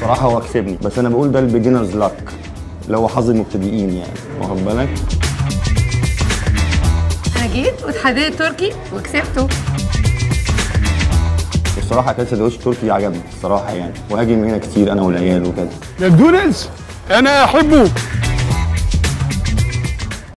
بصراحه هو كسبني بس انا بقول ده البيجنرز لاك اللي هو حظ المبتدئين يعني واخد بالك انا جيت واتحديت تركي وكسبته الصراحه اكلت سندوتش تركي عجبني الصراحه يعني وهاجي من هنا كتير انا والعيال وكده ماكدونالدز انا احبه